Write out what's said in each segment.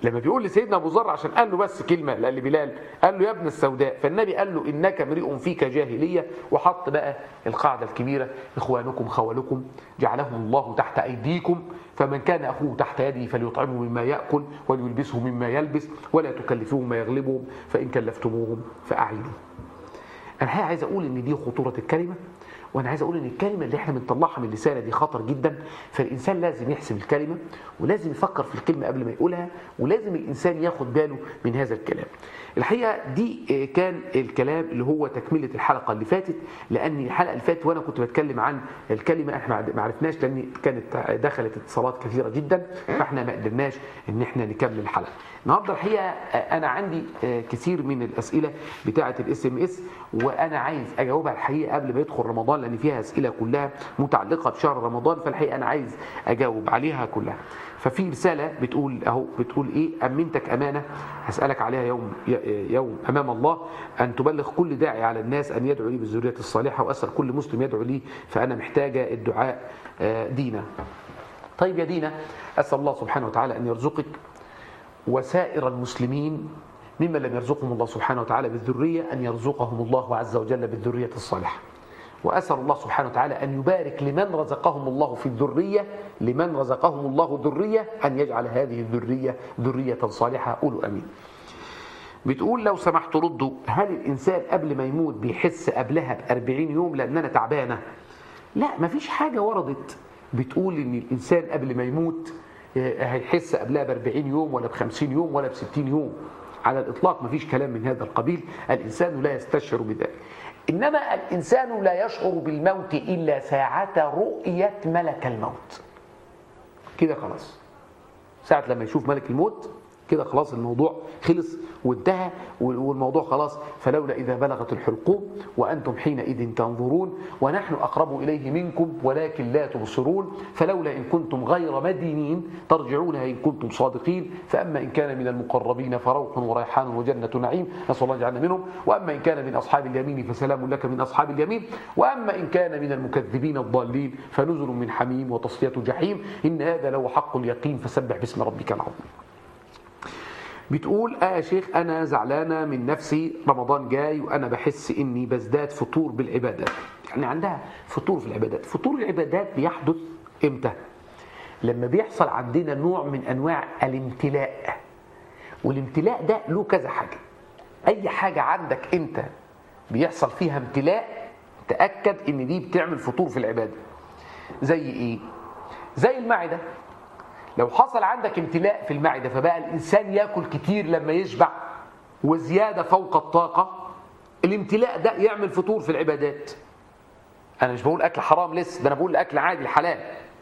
لما بيقول لسيدنا ابو ذر عشان قال له بس كلمه قال لبلال قال له يا ابن السوداء فالنبي قال له انك امرئ فيك جاهليه وحط بقى القاعده الكبيره اخوانكم خولكم جعلهم الله تحت ايديكم فمن كان اخوه تحت يده فليطعمه مما ياكل وليلبسه مما يلبس ولا تكلفوهم ما يغلبهم فان كلفتموهم فاعينوا انا الحقيقه عايز اقول ان دي خطوره الكلمه وانا عايز اقول ان الكلمه اللي احنا بنطلعها من لسانه دي خطر جدا فالانسان لازم يحسب الكلمه ولازم يفكر في الكلمه قبل ما يقولها ولازم الانسان ياخد باله من هذا الكلام الحقيقه دي كان الكلام اللي هو تكمله الحلقه اللي فاتت لان الحلقه اللي فاتت وانا كنت بتكلم عن الكلمه احنا ما عرفناش لان كانت دخلت اتصالات كثيره جدا فاحنا ما قدرناش ان احنا نكمل الحلقه النهارده الحقيقه انا عندي كثير من الاسئله بتاعه الاس ام اس وانا عايز اجاوبها الحقيقه قبل ما يدخل رمضان لان فيها اسئله كلها متعلقه بشهر رمضان فالحقيقه انا عايز اجاوب عليها كلها ففي رساله بتقول اهو بتقول ايه امنتك امانه هسالك عليها يوم يوم امام الله ان تبلغ كل داعي على الناس ان يدعو لي بالذريه الصالحه واسال كل مسلم يدعو لي فانا محتاجه الدعاء دينا طيب يا دينا اسال الله سبحانه وتعالى ان يرزقك وسائر المسلمين ممن لم يرزقهم الله سبحانه وتعالى بالذريه ان يرزقهم الله عز وجل بالذريه الصالحه وأسأل الله سبحانه وتعالى أن يبارك لمن رزقهم الله في الذرية لمن رزقهم الله ذرية أن يجعل هذه الذرية ذرية صالحة قولوا أمين بتقول لو سمحت ردوا هل الإنسان قبل ما يموت بيحس قبلها بأربعين يوم لأن أنا تعبانة لا مفيش حاجة وردت بتقول إن الإنسان قبل ما يموت هيحس قبلها بأربعين يوم ولا بخمسين يوم ولا بستين يوم على الإطلاق مفيش كلام من هذا القبيل الإنسان لا يستشعر بذلك إنما الإنسان لا يشعر بالموت إلا ساعة رؤية ملك الموت كده خلاص ساعة لما يشوف ملك الموت كده خلاص الموضوع خلص وانتهى والموضوع خلاص فلولا إذا بلغت الحلقوم وأنتم حينئذ تنظرون ونحن أقرب إليه منكم ولكن لا تبصرون فلولا إن كنتم غير مدينين ترجعونها إن كنتم صادقين فأما إن كان من المقربين فروح وريحان وجنة نعيم نسأل الله يجعلنا منهم وأما إن كان من أصحاب اليمين فسلام لك من أصحاب اليمين وأما إن كان من المكذبين الضالين فنزل من حميم وتصفية جحيم إن هذا لو حق اليقين فسبح باسم ربك العظيم بتقول اه يا شيخ انا زعلانه من نفسي رمضان جاي وانا بحس اني بزداد فطور بالعبادات يعني عندها فطور في العبادات فطور العبادات بيحدث امتى لما بيحصل عندنا نوع من انواع الامتلاء والامتلاء ده له كذا حاجه اي حاجه عندك انت بيحصل فيها امتلاء تاكد ان دي بتعمل فطور في العباده زي ايه زي المعده لو حصل عندك امتلاء في المعدة فبقى الإنسان يأكل كتير لما يشبع وزيادة فوق الطاقة الامتلاء ده يعمل فطور في العبادات أنا مش بقول أكل حرام لسه ده أنا بقول أكل عادي الحلال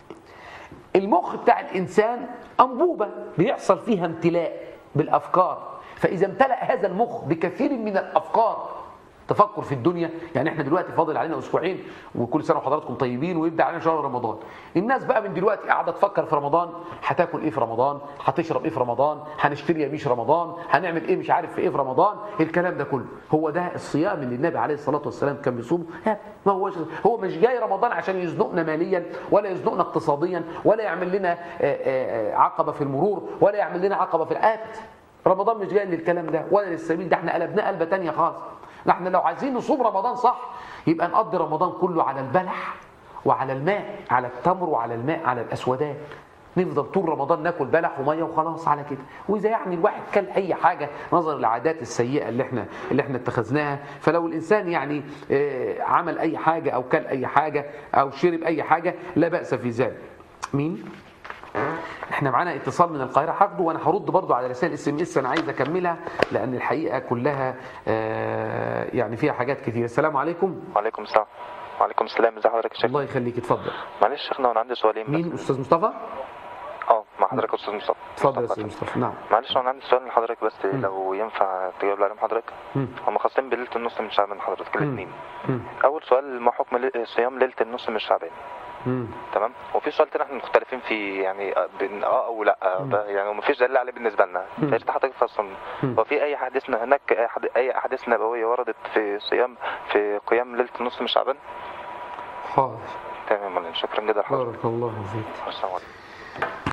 المخ بتاع الإنسان أنبوبة بيحصل فيها امتلاء بالأفكار فإذا امتلأ هذا المخ بكثير من الأفكار تفكر في الدنيا يعني احنا دلوقتي فاضل علينا اسبوعين وكل سنه وحضراتكم طيبين ويبدا علينا شهر رمضان الناس بقى من دلوقتي قاعده تفكر في رمضان هتاكل ايه في رمضان هتشرب ايه في رمضان هنشتري يميش رمضان هنعمل ايه مش عارف في ايه في رمضان الكلام ده كله هو ده الصيام اللي النبي عليه الصلاه والسلام كان بيصومه ما هو هو مش جاي رمضان عشان يزنقنا ماليا ولا يزنقنا اقتصاديا ولا يعمل لنا عقبه في المرور ولا يعمل لنا عقبه في الآبت رمضان مش جاي للكلام ده ولا للسبيل ده احنا قلبناه قلبه ثانيه خالص نحن لو عايزين نصوم رمضان صح يبقى نقضي رمضان كله على البلح وعلى الماء على التمر وعلى الماء على الاسودان نفضل طول رمضان ناكل بلح وميه وخلاص على كده واذا يعني الواحد كل اي حاجه نظرا للعادات السيئه اللي احنا اللي احنا اتخذناها فلو الانسان يعني عمل اي حاجه او كل اي حاجه او شرب اي حاجه لا باس في ذلك مين احنا معانا اتصال من القاهره هاخده وانا هرد برضو على رسائل اس ام اس انا عايز اكملها لان الحقيقه كلها يعني فيها حاجات كتير السلام عليكم وعليكم السلام وعليكم السلام ازي حضرتك يا شيخ الله يخليك اتفضل معلش يا شيخنا انا عندي سؤالين مين استاذ مصطفى اه مع حضرتك استاذ مصطفى اتفضل يا استاذ مصطفى نعم معلش انا عندي سؤال لحضرتك بس لو ينفع تجاوب عليهم حضرتك هم خاصين بليله النص من شعبان حضرتك الاثنين اول سؤال ما حكم صيام ليله النص من شعبان تمام وفي سؤال تاني احنا مختلفين فيه يعني بين اه او لا ده يعني ومفيش دليل عليه بالنسبه لنا فايش حضرتك تفصل هو في اي حديثنا هناك اي احاديث نبويه وردت في صيام في قيام ليله النص من شعبان حاضر تمام شكرا جدا لحضرتك بارك الله فيك السلام عليكم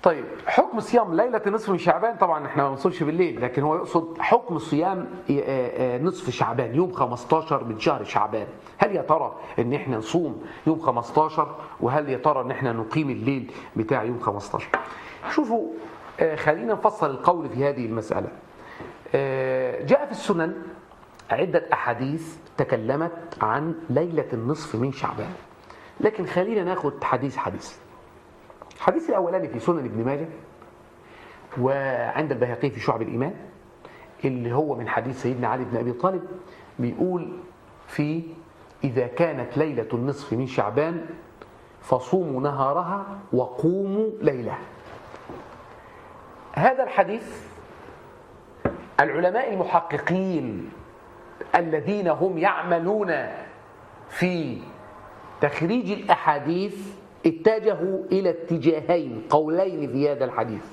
طيب حكم صيام ليلة نصف من شعبان طبعا احنا ما بنصومش بالليل لكن هو يقصد حكم صيام آه، آه، نصف شعبان يوم 15 من شهر شعبان هل يا ترى ان احنا نصوم يوم 15 وهل يا ترى ان احنا نقيم الليل بتاع يوم 15 شوفوا آه، خلينا نفصل القول في هذه المسألة آه، جاء في السنن عدة أحاديث تكلمت عن ليلة النصف من شعبان لكن خلينا ناخد حديث حديث الحديث الأولاني في سنن ابن ماجه وعند البيهقي في شعب الإيمان اللي هو من حديث سيدنا علي بن أبي طالب بيقول في إذا كانت ليلة النصف من شعبان فصوموا نهارها وقوموا ليلها هذا الحديث العلماء المحققين الذين هم يعملون في تخريج الأحاديث اتجهوا إلى اتجاهين قولين في هذا الحديث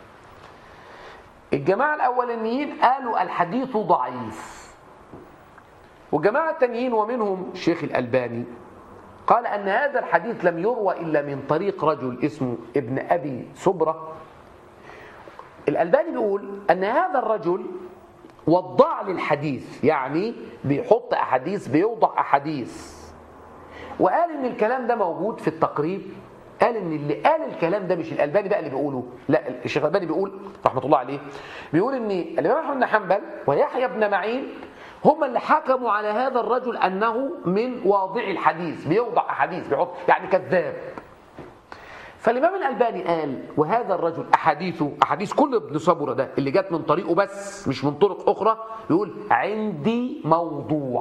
الجماعة الأولانيين قالوا الحديث ضعيف والجماعة التانيين ومنهم الشيخ الألباني قال أن هذا الحديث لم يروى إلا من طريق رجل اسمه ابن أبي سبرة الألباني بيقول أن هذا الرجل وضع للحديث يعني بيحط أحاديث بيوضع أحاديث وقال ان الكلام ده موجود في التقريب قال ان اللي قال الكلام ده مش الالباني بقى اللي بيقوله لا الشيخ الالباني بيقول رحمه الله عليه بيقول ان الامام احمد بن حنبل ويحيى بن معين هم اللي حكموا على هذا الرجل انه من واضع الحديث بيوضع احاديث بيحط يعني كذاب فالامام الالباني قال وهذا الرجل احاديثه احاديث كل ابن صبره ده اللي جت من طريقه بس مش من طرق اخرى بيقول عندي موضوع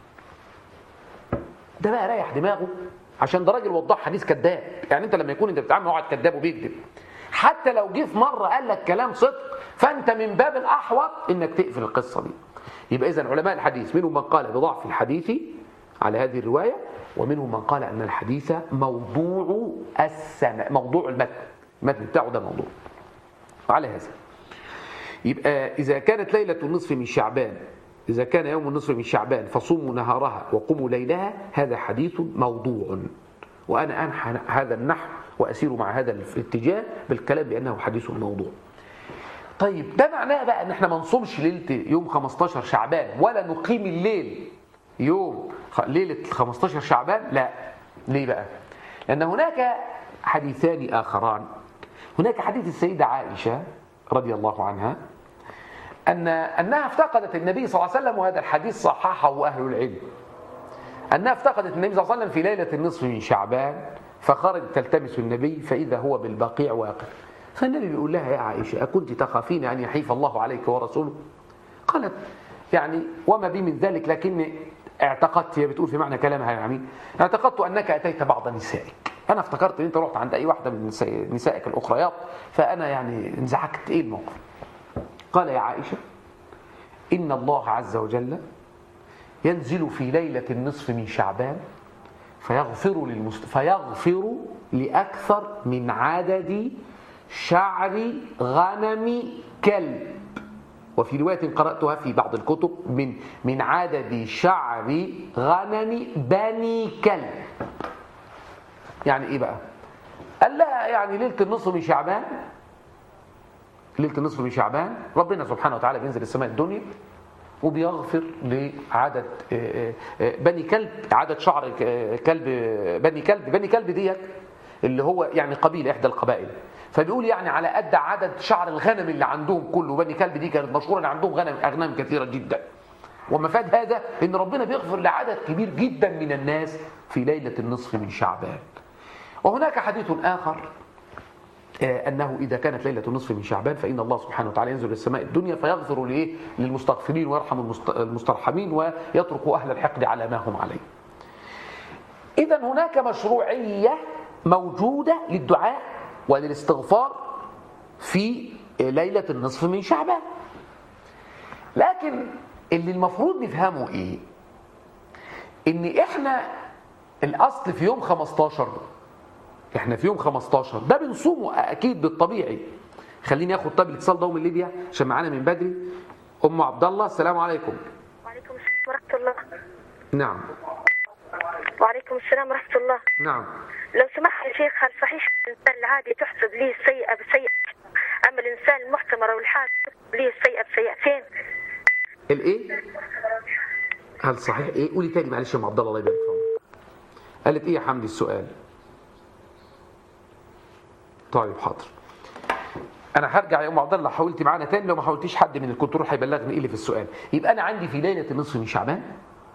ده بقى رايح دماغه عشان ده راجل وضح حديث كذاب يعني انت لما يكون انت بتتعامل مع واحد كذاب وبيكذب حتى لو جه في مره قال لك كلام صدق فانت من باب الاحوط انك تقفل القصه دي يبقى اذا علماء الحديث منهم من قال بضعف الحديث على هذه الروايه ومنهم من قال ان الحديث موضوع السنه موضوع المتن المتن بتاعه ده موضوع على هذا يبقى اذا كانت ليله النصف من شعبان إذا كان يوم النصف من شعبان فصوموا نهارها وقوموا ليلها هذا حديث موضوع وأنا أنحى هذا النحو وأسير مع هذا الاتجاه بالكلام بأنه حديث موضوع طيب ده معناه بقى ان احنا ما نصومش ليله يوم 15 شعبان ولا نقيم الليل يوم ليله 15 شعبان لا ليه بقى لان هناك حديثان اخران هناك حديث السيده عائشه رضي الله عنها أن أنها افتقدت النبي صلى الله عليه وسلم وهذا الحديث صححه أهل العلم أنها افتقدت النبي صلى الله عليه وسلم في ليلة النصف من شعبان فخرجت تلتمس النبي فإذا هو بالبقيع واقف فالنبي بيقول لها يا عائشة أكنت تخافين أن يحيف الله عليك ورسوله قالت يعني وما بي من ذلك لكني اعتقدت هي بتقول في معنى كلامها يعني اعتقدت أنك أتيت بعض نسائك أنا افتكرت أن أنت رحت عند أي واحدة من نسائك الأخريات فأنا يعني انزعجت إيه الموقف قال يا عائشة إن الله عز وجل ينزل في ليلة النصف من شعبان فيغفر للمست... فيغفر لأكثر من عدد شعر غنم كلب وفي رواية قرأتها في بعض الكتب من من عدد شعر غنم بني كلب يعني ايه بقى قال لها يعني ليلة النصف من شعبان ليله النصف من شعبان ربنا سبحانه وتعالى بينزل السماء الدنيا وبيغفر لعدد بني كلب عدد شعر كلب بني كلب بني كلب ديت اللي هو يعني قبيله احدى القبائل فبيقول يعني على قد عدد شعر الغنم اللي عندهم كله بني كلب دي كانت مشهوره ان عندهم غنم اغنام كثيره جدا ومفاد هذا ان ربنا بيغفر لعدد كبير جدا من الناس في ليله النصف من شعبان وهناك حديث اخر أنه إذا كانت ليلة النصف من شعبان فإن الله سبحانه وتعالى ينزل إلى السماء الدنيا فيغفر لإيه؟ للمستغفرين ويرحم المسترحمين ويترك أهل الحقد على ما هم عليه إذا هناك مشروعية موجودة للدعاء وللاستغفار في ليلة النصف من شعبان لكن اللي المفروض نفهمه إيه إن إحنا الأصل في يوم 15 احنا في يوم 15 ده بنصومه اكيد بالطبيعي خليني اخد طب الاتصال ده من ليبيا عشان معانا من بدري ام عبد الله السلام عليكم وعليكم السلام ورحمه الله نعم وعليكم السلام ورحمة الله نعم لو سمحت يا شيخ هل صحيح الإنسان العادي تحسب لي السيئة بسيئة أما الإنسان المحتمر أو الحاد تحسب لي السيئة بسيئتين الايه هل صحيح ايه قولي تاني معلش يا ام عبد الله الله يبارك في عمرك قالت ايه يا حمدي السؤال طيب حاضر انا هرجع يا ام عبد الله لو حاولتي معانا تاني لو ما حاولتيش حد من الكنترول هيبلغني ايه اللي في السؤال يبقى انا عندي في ليله النصف من شعبان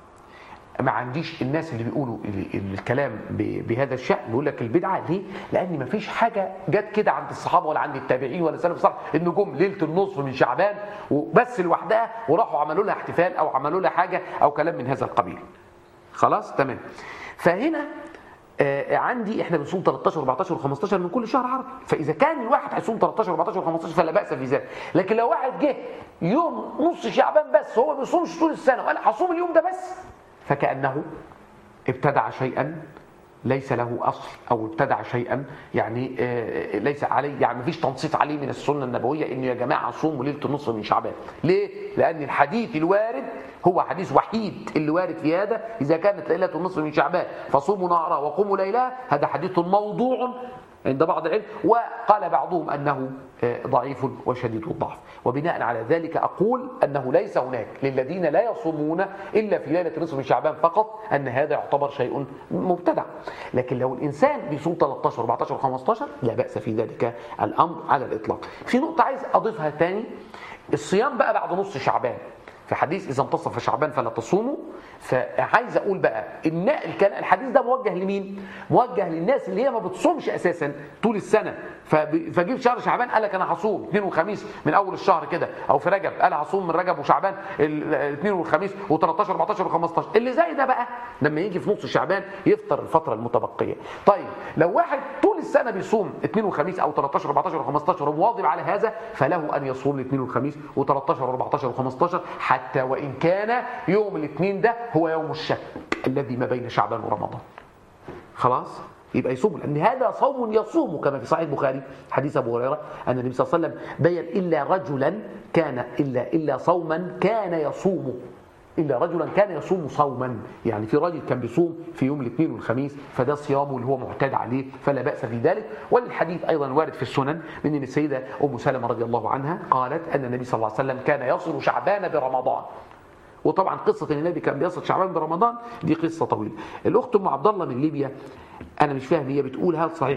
ما عنديش الناس اللي بيقولوا ال- الكلام ب- بهذا الشأن بيقول لك البدعة ليه؟ لأن ما فيش حاجة جت كده عند الصحابة ولا عند التابعين ولا سلف الصالح إن جم ليلة النصف من شعبان وبس لوحدها وراحوا عملوا لها احتفال أو عملوا لها حاجة أو كلام من هذا القبيل. خلاص؟ تمام. فهنا آه، عندي احنا بنصوم 13 14 و15 من كل شهر عربي فاذا كان الواحد هيصوم 13 14 و15 فلا باس في ذلك لكن لو واحد جه يوم نص شعبان بس هو ما بيصومش طول السنه وقال هصوم اليوم ده بس فكانه ابتدع شيئا ليس له اصل او ابتدع شيئا يعني آه، ليس عليه يعني مفيش تنصيص عليه من السنه النبويه انه يا جماعه صوموا ليله النصف من شعبان ليه لان الحديث الوارد هو حديث وحيد اللي وارد في هذا اذا كانت ليله النصف من شعبان فصوموا نهارها وقوموا ليلها هذا حديث موضوع عند بعض العلم وقال بعضهم انه آه، ضعيف وشديد الضعف وبناء على ذلك اقول انه ليس هناك للذين لا يصومون الا في ليله نصف من شعبان فقط ان هذا يعتبر شيء مبتدع لكن لو الانسان بيصوم 13 14 15 لا باس في ذلك الامر على الاطلاق في نقطه عايز اضيفها تاني الصيام بقى بعد نص شعبان في حديث اذا انتصف شعبان فلا تصوموا فعايز اقول بقى ان الكلام- الحديث ده موجه لمين موجه للناس اللي هي ما بتصومش اساسا طول السنه فب- فجيب شهر شعبان قال لك انا هصوم اثنين وخميس من اول الشهر كده او في رجب قال هصوم من رجب وشعبان الاثنين والخميس و13 14 و15 اللي زي ده بقى لما يجي في نص شعبان يفطر الفتره المتبقيه طيب لو واحد طول السنه بيصوم اثنين وخميس او 13 14 و15 ومواظب على هذا فله ان يصوم الاثنين والخميس و13 و14 و15 حتى وان كان يوم الاثنين ده هو يوم الشك الذي ما بين شعبان ورمضان خلاص يبقى يصوم لان هذا صوم يصوم كما في صحيح البخاري حديث ابو هريره ان النبي صلى الله عليه وسلم بين الا رجلا كان الا الا صوما كان يصوم الا رجلا كان يصوم صوما يعني في راجل كان بيصوم في يوم الاثنين والخميس فده صيامه اللي هو معتاد عليه فلا باس في ذلك وللحديث ايضا وارد في السنن من ان السيده ام سلمه رضي الله عنها قالت ان النبي صلى الله عليه وسلم كان يصل شعبان برمضان وطبعا قصه ان النبي كان بيصل شعبان برمضان دي قصه طويله الاخت ام عبد الله من ليبيا انا مش فاهم هي بتقول هل صحيح